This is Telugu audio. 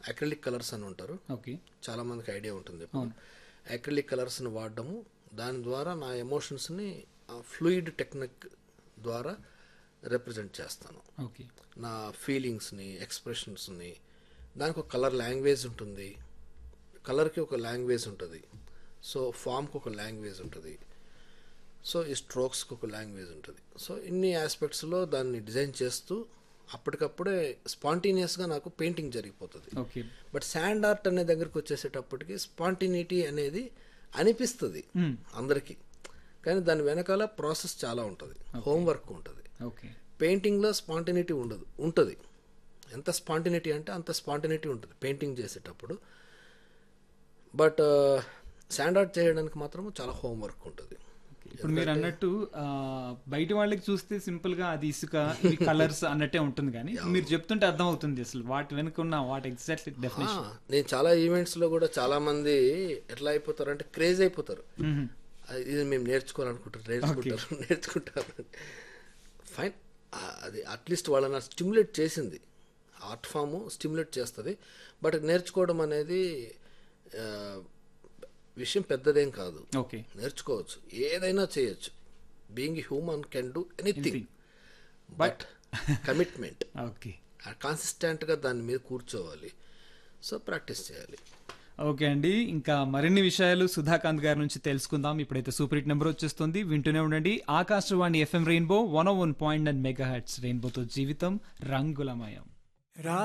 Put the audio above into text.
అక్రిలిక్ కలర్స్ అని ఉంటారు ఓకే చాలా మందికి ఐడియా ఉంటుంది అక్రిలిక్ కలర్స్ని వాడడము దాని ద్వారా నా ఎమోషన్స్ని ఫ్లూయిడ్ టెక్నిక్ ద్వారా రిప్రజెంట్ చేస్తాను ఓకే నా ఫీలింగ్స్ని ఎక్స్ప్రెషన్స్ని దానికి ఒక కలర్ లాంగ్వేజ్ ఉంటుంది కలర్కి ఒక లాంగ్వేజ్ ఉంటుంది సో ఫామ్కి ఒక లాంగ్వేజ్ ఉంటుంది సో ఈ స్ట్రోక్స్కి ఒక లాంగ్వేజ్ ఉంటుంది సో ఇన్ని ఆస్పెక్ట్స్లో దాన్ని డిజైన్ చేస్తూ అప్పటికప్పుడే స్పాంటేనియస్గా నాకు పెయింటింగ్ జరిగిపోతుంది ఓకే బట్ శాండ్ ఆర్ట్ అనే దగ్గరికి వచ్చేసేటప్పటికి స్పాంటినిటీ అనేది అనిపిస్తుంది అందరికీ కానీ దాని వెనకాల ప్రాసెస్ చాలా ఉంటుంది హోంవర్క్ ఉంటుంది ఓకే పెయింటింగ్లో స్పాంటినిటీ ఉండదు ఉంటుంది ఎంత స్పాంటినిటీ అంటే అంత స్పాంటినిటీ ఉంటుంది పెయింటింగ్ చేసేటప్పుడు బట్ శాండ్ ఆర్ట్ చేయడానికి మాత్రం చాలా హోంవర్క్ ఉంటుంది ఇప్పుడు మీరు అన్నట్టు ఆ, బయట వాళ్ళకి చూస్తే సింపుల్ గా అది ఇసుక ఇవి కలర్స్ అన్నట్టే ఉంటుంది కానీ మీరు చెప్తుంటే అర్థం అవుతుంది అసలు వాటి వెనుక ఉన్న వాటి ఎగ్జాక్ట్లీ డెఫినేషన్ ఆ, నేను చాలా ఈవెంట్స్లో కూడా చాలా మంది ఎట్లా అయిపోతారు అంటే క్రేజ్ అయిపోతారు అది- ఇది మేము నేర్చుకోవాలనుకుంటారు నేర్చుకుంటారు నేర్చుకుంటారు ఫైన్ అది అట్లీస్ట్ వాళ్ళని స్టిమ్యులేట్ చేసింది ఆర్ట్ ఫామ్ స్టిమ్యులేట్ చేస్తుంది బట్ నేర్చుకోవడం అనేది ఆ, విషయం పెద్దదేం కాదు ఓకే నేర్చుకోవచ్చు ఏదైనా చేయొచ్చు being human can do anything but commitment okay కాన్సిస్టెంట్గా దాని మీద కూర్చోవాలి సో ప్రాక్టీస్ చేయాలి ఓకే అండి ఇంకా మరిన్ని విషయాలు సుధాకాంత్ గారి నుంచి తెలుసుకుందాం ఇప్పుడైతే సూపర్ హిట్ నెంబర్ వచ్చేస్తుంది వింటూనే ఉండండి Akashvani FM Rainbow one one point and mega hits రెయిన్బోతో జీవితం రంగులమయం